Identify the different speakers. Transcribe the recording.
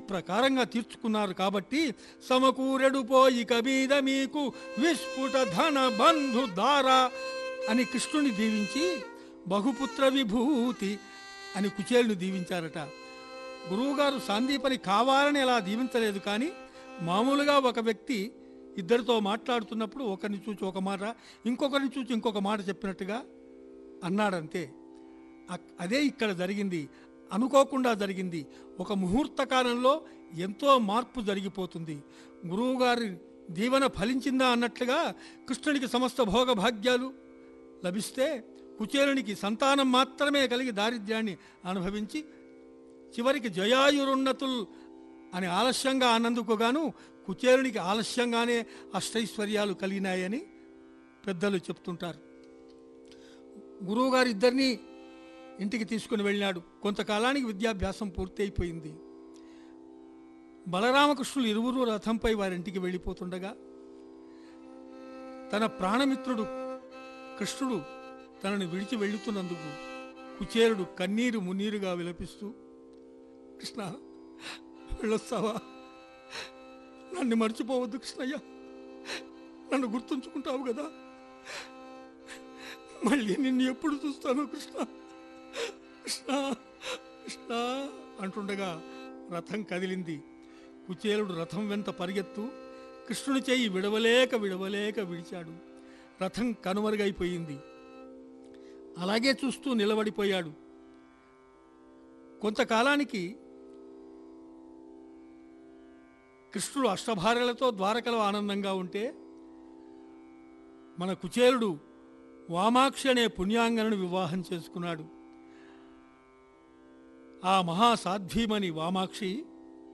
Speaker 1: ప్రకారంగా తీర్చుకున్నారు కాబట్టి సమకూరెడు పోయి కబీద మీకు విస్ఫుట ధన బంధు దార అని కృష్ణుని దీవించి బహుపుత్ర విభూతి అని కుచేలుని దీవించారట గురువుగారు సందీపని కావాలని అలా దీవించలేదు కానీ మామూలుగా ఒక వ్యక్తి ఇద్దరితో మాట్లాడుతున్నప్పుడు ఒకరిని చూచి ఒక మాట ఇంకొకరిని చూచి ఇంకొక మాట చెప్పినట్టుగా అన్నాడంతే అక్- అదే ఇక్కడ జరిగింది అనుకోకుండా జరిగింది ఒక ముహూర్త కాలంలో ఎంతో మార్పు జరిగిపోతుంది గురువుగారి దీవెన ఫలించిందా అన్నట్లుగా కృష్ణునికి సమస్త భోగభాగ్యాలు లభిస్తే కుచేలునికి సంతానం మాత్రమే కలిగి దారిద్ర్యాన్ని అనుభవించి చివరికి జయాయురున్నతుల్ అని ఆలస్యంగా అన్నందుకు గాను కుచేలునికి ఆలస్యంగానే అష్టైశ్వర్యాలు కలిగినాయని పెద్దలు చెప్తుంటారు గురువుగారు ఇద్దరిని ఇంటికి తీసుకుని వెళ్ళినాడు కొంతకాలానికి విద్యాభ్యాసం పూర్తి అయిపోయింది బలరామకృష్ణులు ఇరువురు రథంపై వారింటికి వెళ్ళిపోతుండగా తన ప్రాణమిత్రుడు కృష్ణుడు తనను విడిచి వెళుతున్నందుకు కుచేరుడు కన్నీరు మున్నీరుగా విలపిస్తూ కృష్ణ వెళ్ళొస్తావా నన్ను మర్చిపోవద్దు కృష్ణయ్య నన్ను గుర్తుంచుకుంటావు కదా మళ్ళీ నిన్ను ఎప్పుడు చూస్తాను కృష్ణ కృష్ణ కృష్ణ అంటుండగా రథం కదిలింది కుచేలుడు రథం వెంట పరిగెత్తు కృష్ణుని చేయి విడవలేక విడవలేక విడిచాడు రథం కనుమరుగైపోయింది అలాగే చూస్తూ నిలబడిపోయాడు కొంతకాలానికి కృష్ణుడు అష్టభార్యలతో ద్వారకలో ఆనందంగా ఉంటే మన కుచేలుడు వామాక్షి అనే పుణ్యాంగనను వివాహం చేసుకున్నాడు ఆ మహాసాధ్వీమణి వామాక్షి